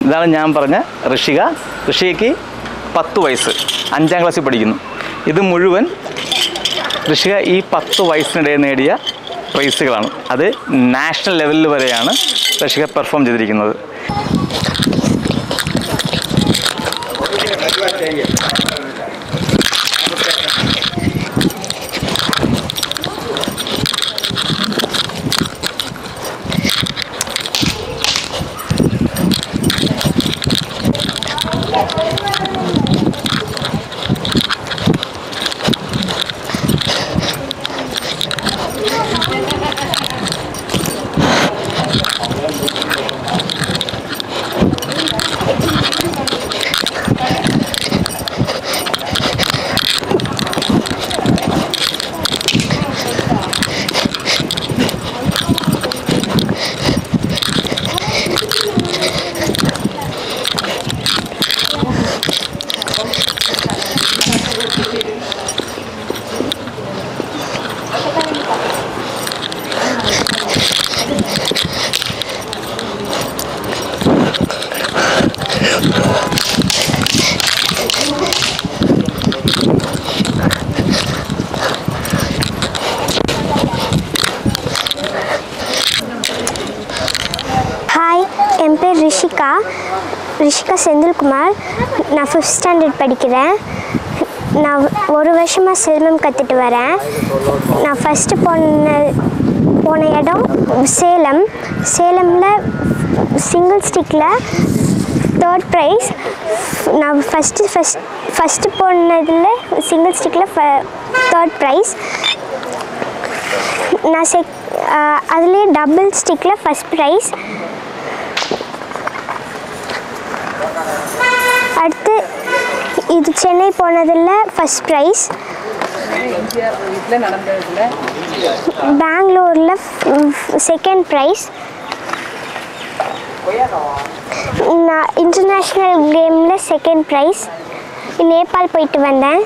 ഇതാണ് ഞാൻ പറഞ്ഞ ഋഷിക ഋഷികയ്ക്ക് പത്ത് വയസ്സ് അഞ്ചാം ക്ലാസ്സിൽ പഠിക്കുന്നു ഇത് മുഴുവൻ ഋഷിക ഈ പത്ത് വയസ്സിനിടെ നേടിയ പ്രൈസുകളാണ് അത് നാഷണൽ ലെവലിൽ വരെയാണ് ഋഷിക പെർഫോം ചെയ്തിരിക്കുന്നത് ஹாய் என் பேர் ரிஷிகா ரிஷிகா செந்தில்குமார் நான் ஃபிஃப்த் ஸ்டாண்டர்ட் படிக்கிறேன் நான் ஒரு வருஷமாக சிலம்பம் கற்றுட்டு வரேன் நான் ஃபஸ்ட்டு போன போன இடம் சேலம் சேலமில் சிங்கிள் ஸ்டிக்கில் தேர்ட் ப்ரைஸ் நான் ஃபஸ்ட்டு ஃபஸ்ட் ஃபஸ்ட்டு போனதில் சிங்கிள் ஸ்டிக்கில் தேர்ட் ப்ரைஸ் நான் செக் அதுலேயே டபுள் ஸ்டிக்கில் ஃபஸ்ட் ப்ரைஸ் அடுத்து இது சென்னை போனதில் ஃபஸ்ட் ப்ரைஸ் எம்ஜிஆர் வீட்டில் நடந்ததுல பெங்களூரில் செகண்ட் ப்ரைஸ் நான் இன்டர்நேஷ்னல் கேமில் செகண்ட் ப்ரைஸ் நேபாள் போயிட்டு வந்தேன்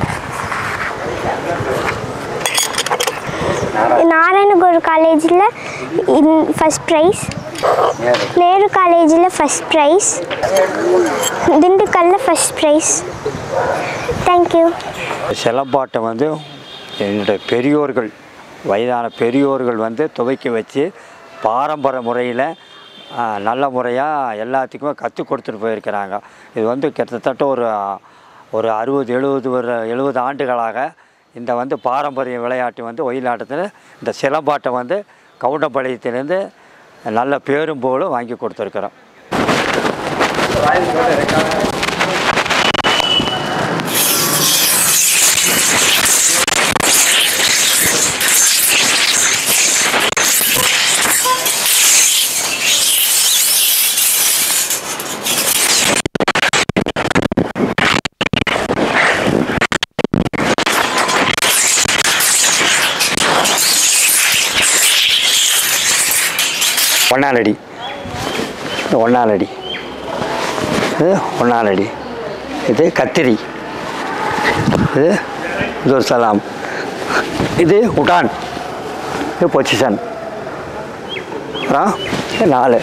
நாராயணகுரு காலேஜில் ஃபஸ்ட் ப்ரைஸ் நேரு காலேஜில் ஃபஸ்ட் ப்ரைஸ் திண்டுக்கல்லில் ஃபஸ்ட் ப்ரைஸ் தேங்க்யூ சிலம்பாட்டம் வந்து என்னுடைய பெரியோர்கள் வயதான பெரியோர்கள் வந்து துவைக்க வச்சு பாரம்பரிய முறையில் நல்ல முறையாக எல்லாத்துக்குமே கற்றுக் கொடுத்துட்டு போயிருக்கிறாங்க இது வந்து கிட்டத்தட்ட ஒரு ஒரு அறுபது எழுபது ஒரு எழுபது ஆண்டுகளாக இந்த வந்து பாரம்பரிய விளையாட்டு வந்து ஒயிலாட்டத்தில் இந்த சிலம்பாட்டம் வந்து கவுண்டம்பாளையத்திலேருந்து நல்ல பேரும் புகழும் வாங்கி கொடுத்துருக்குறோம் ஒன்னாலடி இது ஒன்னாலடி இது ஒன்னாலடி இது கத்திரி இது இது ஒரு சலாம் இது உடான் இது பொசிஷன் அப்புறம் இது நாலு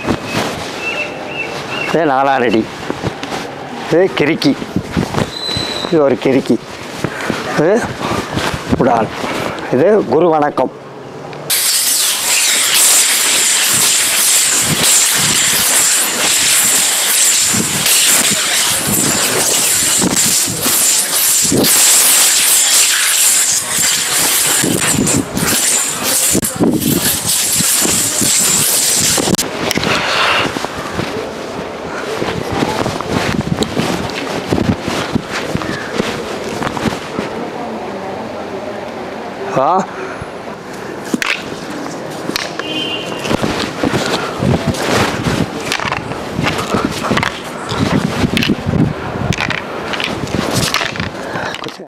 இது நாலாலடி இது கிறுக்கி இது ஒரு கிறுக்கி இது உடான் இது குரு வணக்கம் ஆ